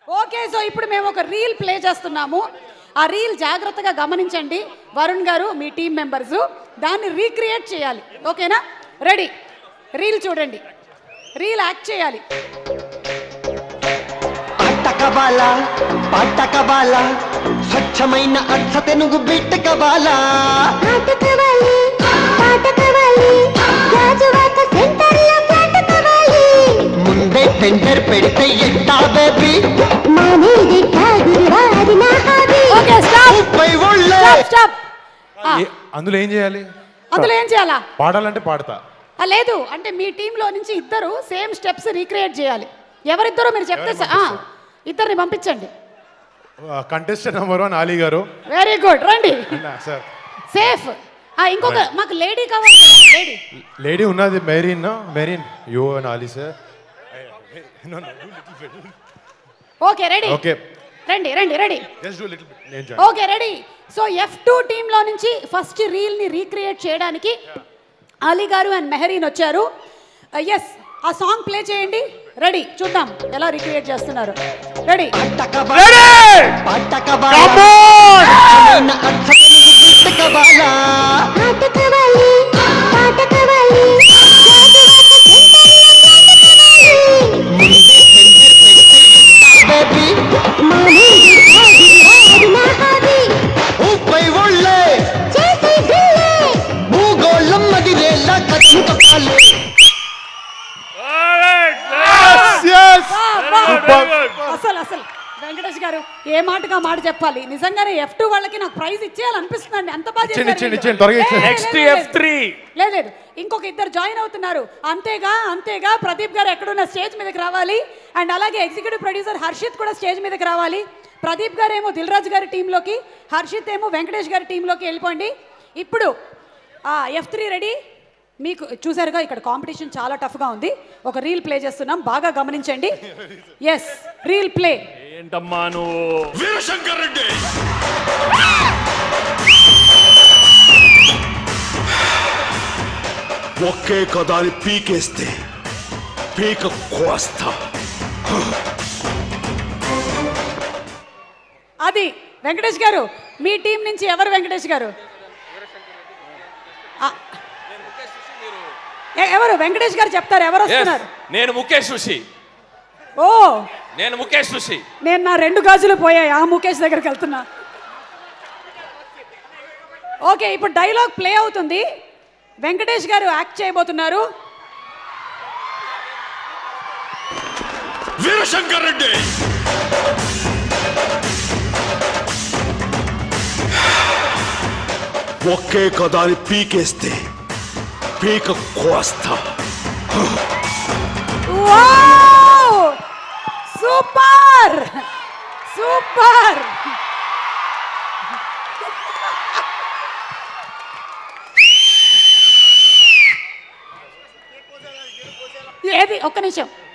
Okay so ఇప్పుడు మేము ఒక రీల్ ప్లే చేస్తున్నాము ఆ రీల్ జాగ్రత్తగా గమనించండి వరుణ్ గారు మీ టీం మెంబర్స్ దాన్ని రీక్రియేట్ చేయాలి ఓకేనా రెడీ రీల్ చూడండి రీల్ యాక్ట్ చేయాలి అట్టకబాల పట్టకబాల స్వచ్ఛమైన అర్థ తెనుగు బిట్టకబాల ఆటకవాలి పాటకవాలి గాజువాక సెంటర్లో పాటకవాలి ముందే టెండర్ పెడితే ఎట్టా బేబీ మానేది కాదు వారి నా హాబీ ఓకే స్టాప్ ముప్పై ఒళ్ళే స్టాప్ స్టాప్ ఏ- అందులో ఏం చేయాలి అందులో ఏం చేయాలా పాడాలంటే పాడతా ఆ, లేదు అంటే మీ టీంలో నుంచి ఇద్దరు సేమ్ స్టెప్స్ రీక్రియేట్ చేయాలి ఎవరిద్దరో మీరు చెప్తే స- ఆ, ఇద్దరిని పంపించండి కంటెస్టెంట్ నెంబర్ వన్ అలీ గారు వెరీ గుడ్ రండి సార్ సేఫ్ ఇంకొక మాకు లేడీ కావాలి కదా లేడీ లేడీ ఉన్నది మెరీన్ మెరీన్ yo and Ali sir okay ready okay రండి రండి రెడీ జస్ట్ డూ లిటిల్ నేను join. Okay ready so F two టీంలో నుంచి ఫస్ట్ రీల్ని రీక్రియేట్ చేయడానికి అలీ గారు అండ్ మెహరీన్ వచ్చారు ఎస్ ఆ సాంగ్ ప్లే చేయండి రెడీ చూద్దాం ఎలా రీక్రియేట్ చేస్తున్నారు రెడీ పట్టకబాల పట్టకబాల స్వచ్ఛమైన అర్థ తెనుగు బిట్టకబాల ఆటకవాలి పాటకవాలి గాజువాక సెంటర్లో పాటకవాలి ముందే టెండర్ పెడితే ఎట్టా బేబీ మానేది కాదు వారి నా హాబీ ముప్పై ఒళ్ళే చేసి గిల్లే భూగోళం మదిరేలా కథం తొక్కాలి అసలు అసలు వెంకటేష్ గారు ఏ మాటగా మాట చెప్పాలి నిజంగానే ఎఫ్ టూ వాళ్ళకి నాకు ప్రైజ్ ఇచ్చేయాలనిపిస్తుందండి అంత బాగా ఇచ్చేయండి, చేశారు ఇచ్చేయండి, వీళ్ళు. ఇచ్చేయండి, త్వరగా లేదు, ఇచ్చేయండి. లేదు, నెక్స్ట్ లేదు, ఎఫ్ త్రీ లేదు లేదు ఇంకొక ఇద్దరు జాయిన్ అవుతున్నారు అంతేగా అంతేగా ప్రదీప్ గారు ఎక్కడున్న స్టేజ్ మీదకి రావాలి అండ్ అలాగే ఎగ్జిక్యూటివ్ ప్రొడ్యూసర్ హర్షిత్ కూడా స్టేజ్ మీదకి రావాలి ప్రదీప్ గారు ఏమో దిల్రాజ్ గారి టీంలోకి హర్షిత్ ఏమో వెంకటేష్ గారి టీంలోకి వెళ్ళిపోండి ఇప్పుడు ఎఫ్ త్రీ రెడీ మీకు చూసారుగా ఇక్కడ కాంపిటీషన్ చాలా టఫ్గా ఉంది ఒక రీల్ ప్లే చేస్తున్నాం బాగా గమనించండి ఎస్ రీల్ ప్లే ఏంటమ్మా నువ్వు వీరశంకర్ రెడ్డి ఒకే కదాని పీకేస్తే పీక కోస్తా అది వెంకటేష్ గారు మీ టీం నుంచి ఎవరు వెంకటేష్ గారు ఆ. ఎ- ఎవరు వెంకటేష్ గారు చెప్తారు ఎవరు వస్తున్నారు నేను ముఖేష్ ఋషి ఓ నేను ముఖేష్ ఋషి నేను నా రెండు గాజులు పోయాయి ఆ ముఖేష్ దగ్గరికి వెళ్తున్నా ఓకే ఇప్పుడు డైలాగ్ ప్లే అవుతుంది వెంకటేష్ గారు యాక్ట్ చేయబోతున్నారు వీరశంకర్ రెడ్డి ఒకే కదాని పీకేస్తే పీక కోస్తా వావ్! సూపర్ సూపర్ ఏది ఒక్క నిమిషం